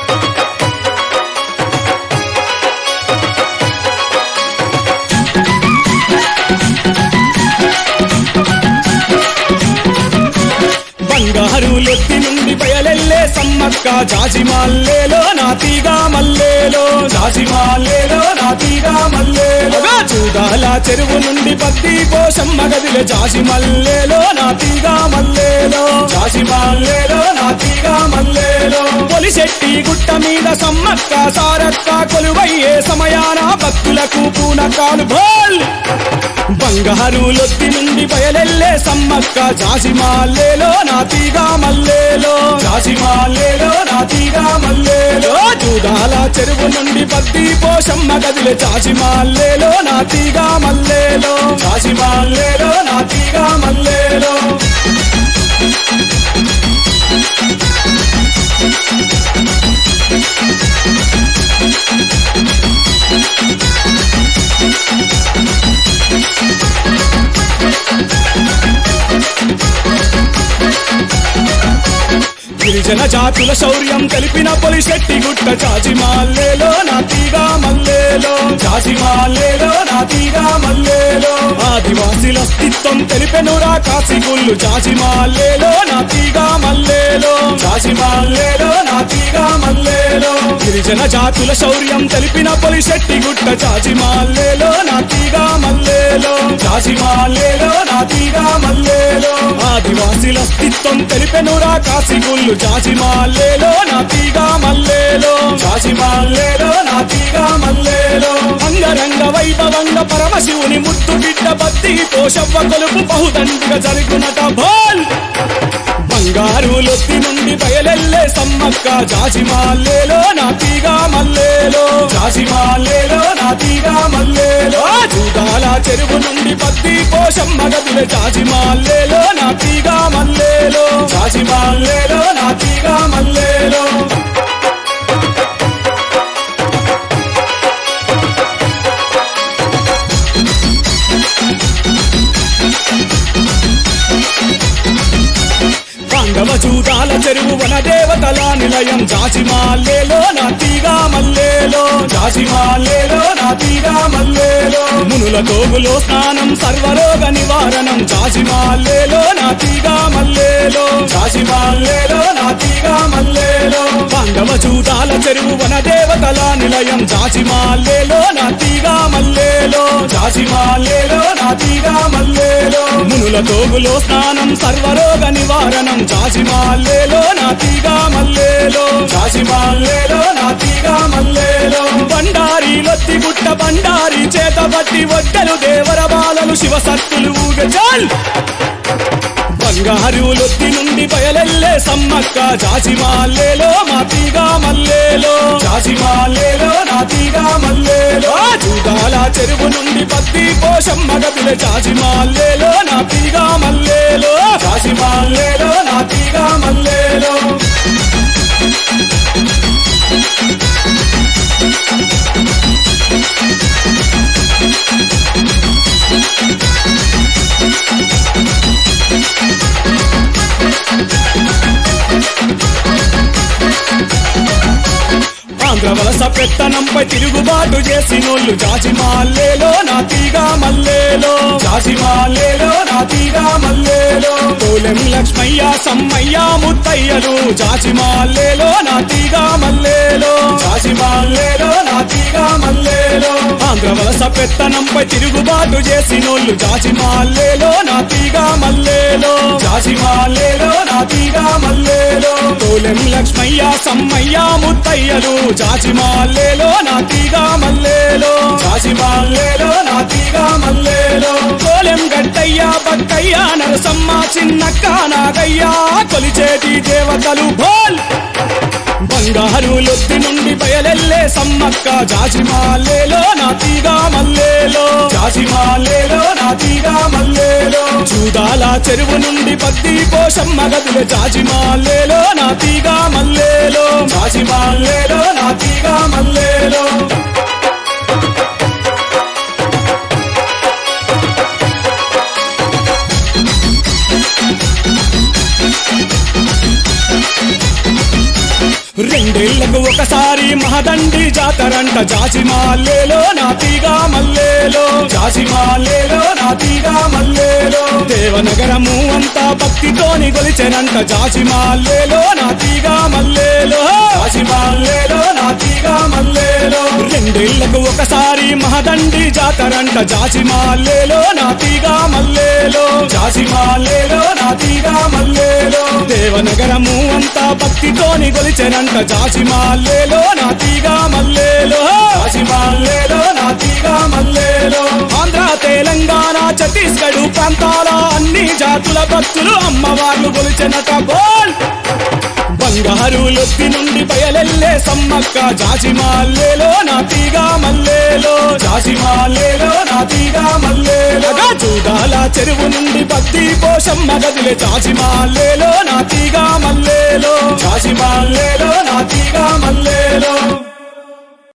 బంగారు లొత్తి నుండి బయలెల్లే సమ్మక్క జాజి మల్లేలో నాతిగా మల్లేలో జాజి మల్లేలో నాతిగా మల్లేలో చూడాల చెరువు నుండి పత్తి పోషమ్మ గదిలే జాజి మల్లేలో నాతిగా మల్లేలో జాజి మల్లేలో నాతిగా మల్లేలో పొలిశెట్టి గుట్ట మీద సమ్మక్క సారక్క కొలువయ్యే సమయాన భక్తులకు పూనకాలు భోల్ బంగారు లొత్తి నుండి బయలెల్లే సమ్మక్క జాజి మాల్లేలో నాతిగా మల్లేలో జాజి మాల్లేలో నాతిగా మల్లేలో చూడాల చెరువు నుండి పత్తి పోషమ్మ గదిలే జాజి మాల్లేలో నాతిగా మల్లేలో జాజి మాల్లేలో నాతిగా మల్లేలో గిరిజన జాతుల శౌర్యం తెలిపిన పొలిశెట్టి గుట్ట జాజి మాల్లేలో నాతిగా మల్లేలో జాజి మాల్లేలో నాతిగా మల్లేలో ఆదివాసీల అస్తిత్వం తెలిపెనురా కాశీగుళ్ళు జాజి మాల్లేలో నాతిగా మల్లేలో జాజి మాల్లేలో నాతిగా మల్లేలో గిరిజన జాతుల శౌర్యం తెలిపిన పొలిశెట్టి గుట్ట జాజి మాల్లేలో నాతిగా మల్లేలో జాజి మాల్లేలో నాతిగా మల్లేలో ఆదివాసీల అస్తిత్వం తెలిపెనురా కాశీగుళ్ళు జాజి మాల్లేలో నాతిగా మల్లేలో జాజి మాల్లేలో నాతిగా మల్లేలో అంగరంగ వైభవంగ పరమశివుని ముత్తు బిడ్డ బత్తి పోషవ్వ కొలుపు బహుదండిగా జరుగునట భోల్ బంగారు లొత్తి నుండి బయలెల్లే సమ్మక్క జాజి మాల్లేలో నాతిగా మల్లేలో జాజి మాల్లేలో నాతిగా మల్లేలో చూడాల చెరువు నుండి పత్తి పోషమ్మ గదుల జాజి మాల్లేలో నాతిగా మల్లేలో జాజి మాల్లేలో నాతిగా మల్లేలో పాండవ చూడాల చెరువు వన దేవతల నిలయం జాజి మాల్లేలో నాతిగా మల్లేలో జాజి మాల్లేలో నాతిగా మల్లేలో మునుల తోగులో స్నానం సర్వరోగ నివారణం జాజి మాల్లేలో నాతిగా మల్లేలో జాజి మాల్లేలో నాతిగా మల్లేలో పాండవ చూడాల చెరువు వన దేవతల నిలయం జాజి మాల్లేలో నాతిగా మల్లేలో జాజి మాల్లేలో నాతిగా మల్లేలో మునుల తోగులో స్నానం సర్వరోగ నివారణం జాజి మాల్లేలో నాతిగా మల్లేలో జాజి మాల్లేలో నాతిగా మల్లేలో బండారి లొత్తి గుట్ట బండారి చేత బట్టి వడ్డలు దేవర బాలలు శివ సత్తులు ఊగజాల్ బంగారు లొత్తి నుండి బయలెల్లే సమ్మక్క జాజి మాల్లేలో మాతిగా మల్లేలో జాజి మాల్లేలో నాతిగా మల్లేలో చూడాల చెరువు నుండి పత్తి పోషమ్మ గదిల జాజి మాల్లేలో నాతిగా మల్లేలో జాజి మాల్లేలో నాతిగా మల్లేలో ఆంధ్ర వలస పెత్తనంపై తిరుగుబాటు చేసినోళ్ళు జాజి మాల్లేలో నాతిగా మల్లేలో జాజి మాల్లేలో నాతిగా మల్లేలో తోలెం లక్ష్మయ్య సమ్మయ్య ముత్తయ్యలు జాజి మాల్లేలో నాతిగా మల్లేలో జాజి మాల్లేలో నాతిగా మల్లేలో ఆంధ్ర వలస పెత్తనంపై తిరుగుబాటు చేసినోళ్ళు జాజి మాల్లేలో నాతిగా మల్లేలో జాజి మాల్లేలో నాతిగా మల్లేలో తోలెం లక్ష్మయ్య సమ్మయ్య ముత్తయ్యలు జాజి మాల్లేలో నాతిగా మల్లేలో జాజి మాల్లేలో నాతిగా మల్లేలో తోలెం గట్టయ్య బక్కయ్య నరసమ్మ చిన్నక్క నాగయ్య కొలిచేటి దేవతలు భోల్ బంగారు లొత్తి నుండి బయలెల్లే సమ్మక్క జాజి మాల్లేలో నాతిగా మల్లేలో జాజి మాల్లేలో నాతిగా మల్లేలో చూడాల చెరువు నుండి పత్తి పోషమ్మ గదుల జాజి మాల్లేలో నాతిగా మల్లేలో జాజి మాల్లేలో నాతిగా మల్లేలో రెండేళ్లకు ఒకసారి మహదండి జాతరంట జాజి మాల్లేలో నాతిగా మల్లేలో జాజి మాల్లేలో నాతిగా మల్లేలో దేవనగరము అంతా భక్తితోని గొలిచెనంట జాజి మాల్లేలో నాతిగా మల్లేలో జాజి మాల్లేలో నాతిగా మల్లేలో రెండేళ్లకు ఒకసారి మహదండి జాతరంట జాజి మాల్లేలో నాతిగా మల్లేలో జాజి మాల్లేలో నాతిగా మల్లేలో దేవనగరము అంతా భక్తితోని గొలిచెనంట జాజి మాల్లేలో నాతిగా మల్లేలో జాజి మాల్లేలో నాతిగా మల్లేలో ఆంధ్ర తెలంగాణ ఛత్తీస్గఢ్ ప్రాంతాల అన్ని జాతుల భక్తులు అమ్మవార్లు గొలిచెనట బోల్ బంగారు లొత్తి నుండి బయలెల్లే సమ్మక్క జాజి మాల్లేలో నాతిగా మల్లేలో జాజి మాల్లేలో నాతిగా మల్లేలో చూడాల చెరువు నుండి బద్ది పోషమ్మ గదిలే జాజి మాల్లేలో నాతిగా మల్లేలో జాజి మాల్లేలో